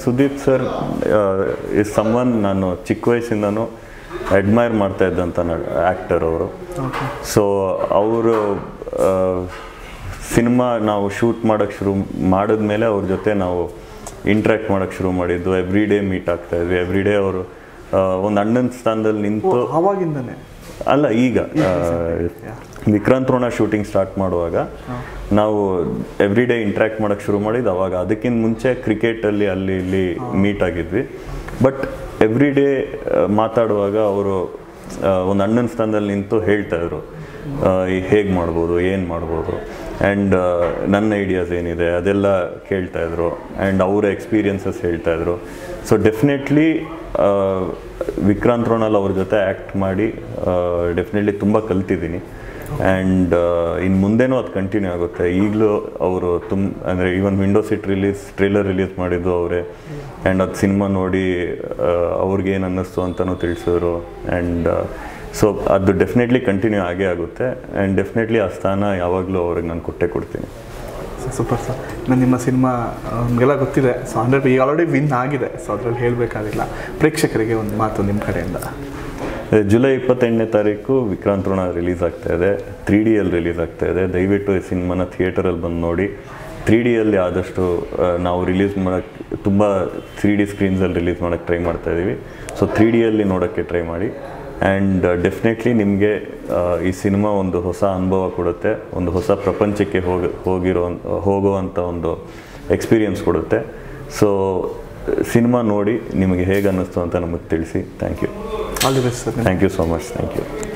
Sudeep sir is someone ನಾನು ಚಿಕ್ಕ ವಯಸ್ಸಿಂದನೂ admire ಮಾಡ್ತಾ ಇದ್ದಂಥ ಆ್ಯಕ್ಟರ್ ಅವರು ಸೊ ಅವರು ಸಿನಿಮಾ ನಾವು ಶೂಟ್ ಮಾಡೋಕ್ಕೆ ಶುರು ಮಾಡಿದ್ಮೇಲೆ ಅವ್ರ ಜೊತೆ ನಾವು ಇಂಟ್ರ್ಯಾಕ್ಟ್ ಮಾಡೋಕ್ಕೆ ಶುರು ಮಾಡಿದ್ದು ಎವ್ರಿ ಡೇ ಮೀಟ್ ಆಗ್ತಾ ಇದ್ವಿ ಎವ್ರಿ ಡೇ ಅವರು ಒಂದು ಅಣ್ಣನ ಸ್ಥಾನದಲ್ಲಿ ನಿಂತು ಅವಾಗಿಂದನೇ ಅಲ್ಲ ಈಗ ಆ, ವಿಕ್ರಾಂತ್ ರೋಣ ಶೂಟಿಂಗ್ ಸ್ಟಾರ್ಟ್ ಮಾಡುವಾಗ ನಾವು ಎವ್ರಿ ಡೇ ಇಂಟ್ರ್ಯಾಕ್ಟ್ ಮಾಡೋಕ್ಕೆ ಶುರು ಮಾಡಿದ್ದು ಅವಾಗ ಅದಕ್ಕಿಂತ ಮುಂಚೆ ಕ್ರಿಕೆಟಲ್ಲಿ ಅಲ್ಲಿ ಇಲ್ಲಿ ಮೀಟ್ ಆಗಿದ್ವಿ ಬಟ್ ಎವ್ರಿ ಡೇ ಮಾತಾಡುವಾಗ ಅವರು ಒಂದು ಅಣ್ಣನ ಸ್ಥಾನದಲ್ಲಿ ನಿಂತು ಹೇಳ್ತಾ ಇದ್ರು ಹೇಗೆ ಮಾಡ್ಬೋದು ಏನು ಮಾಡ್ಬೋದು ಆ್ಯಂಡ್ ನನ್ನ ಐಡಿಯಾಸ್ ಏನಿದೆ ಅದೆಲ್ಲ ಕೇಳ್ತಾ ಇದ್ರು ಆ್ಯಂಡ್ ಅವರ ಎಕ್ಸ್ಪೀರಿಯನ್ಸಸ್ ಹೇಳ್ತಾ ಇದ್ರು ಸೊ ಡೆಫಿನೆಟ್ಲಿ ವಿಕ್ರಾಂತ್ ರೋಣಲ್ ಅವ್ರ ಜೊತೆ ಆ್ಯಕ್ಟ್ ಮಾಡಿ ಡೆಫಿನೆಟ್ಲಿ ತುಂಬ ಕಲ್ತಿದ್ದೀನಿ ಆ್ಯಂಡ್ ಇನ್ನು ಮುಂದೆನೂ ಅದು ಕಂಟಿನ್ಯೂ ಆಗುತ್ತೆ ಈಗಲೂ ಅವರು ತುಂಬ ಅಂದರೆ even window seat release trailer release ಮಾಡಿದ್ದು ಅವರೇ ಆ್ಯಂಡ್ ಅದು ಸಿನಿಮಾ ನೋಡಿ ಅವ್ರಿಗೆ ಏನು ಅನ್ನಿಸ್ತು ಅಂತಲೂ ತಿಳಿಸಿದ್ರು ಆ್ಯಂಡ್ ಸೊ ಅದು ಡೆಫಿನೆಟ್ಲಿ ಕಂಟಿನ್ಯೂ ಆಗೇ ಆಗುತ್ತೆ ಆ್ಯಂಡ್ ಡೆಫಿನೆಟ್ಲಿ ಆ ಸ್ಥಾನ ಯಾವಾಗಲೂ ಅವ್ರಿಗೆ ನಾನು ಕೊಟ್ಟೆ ಕೊಡ್ತೀನಿ ಸೂಪರ್ ಸರ್ ನಾನು ನಿಮ್ಮ ಸಿನಿಮಾ ನಮಗೆಲ್ಲ ಗೊತ್ತಿದೆ ಸೊ ಹಂಡ್ರೆಡ್ ಈಗ ಆಲ್ರೆಡಿ ವಿನ್ ಆಗಿದೆ ಸೊ ಅದ್ರಲ್ಲಿ ಹೇಳಬೇಕಾಗಿಲ್ಲ ಪ್ರೇಕ್ಷಕರಿಗೆ ಒಂದು ಮಾತು ನಿಮ್ಮ ಕಡೆಯಿಂದ ಜುಲೈ ಇಪ್ಪತ್ತೆಂಟನೇ ತಾರೀಕು ವಿಕ್ರಾಂತ್ ಋಣ ರಿಲೀಸ್ ಆಗ್ತಾ ಇದೆ ತ್ರೀ ಡಿಯಲ್ಲಿ ರಿಲೀಸ್ ಆಗ್ತಾ ಇದೆ ದಯವಿಟ್ಟು ಈ ಸಿನಿಮಾನ ಥಿಯೇಟರಲ್ಲಿ ಬಂದು ನೋಡಿ ತ್ರೀ ಡಿಯಲ್ಲಿ ಆದಷ್ಟು ಆ, ನಾವು ರಿಲೀಸ್ ಮಾಡೋಕ್ಕೆ ತುಂಬ ತ್ರೀ ಡಿ ಸ್ಕ್ರೀನ್ಸಲ್ಲಿ ರಿಲೀಸ್ ಮಾಡೋಕ್ಕೆ ಟ್ರೈ ಮಾಡ್ತಾ ಇದ್ದೀವಿ ಸೊ ತ್ರೀ ಡಿಯಲ್ಲಿ ನೋಡೋಕ್ಕೆ ಟ್ರೈ ಮಾಡಿ ಆ್ಯಂಡ್ ಡೆಫಿನೆಟ್ಲಿ ನಿಮಗೆ ಈ ಸಿನಿಮಾ ಒಂದು ಹೊಸ ಅನುಭವ ಕೊಡುತ್ತೆ ಒಂದು ಹೊಸ ಪ್ರಪಂಚಕ್ಕೆ ಹೋಗಿ ಹೋಗಿರೋ ಹೋಗುವಂಥ ಒಂದು ಎಕ್ಸ್ಪೀರಿಯನ್ಸ್ ಕೊಡುತ್ತೆ ಸೊ ಸಿನಿಮಾ ನೋಡಿ ನಿಮಗೆ ಹೇಗೆ ಅನ್ನಿಸ್ತು ಅಂತ ನಮಗೆ ತಿಳಿಸಿ thank you all the best sir thank you so much thank you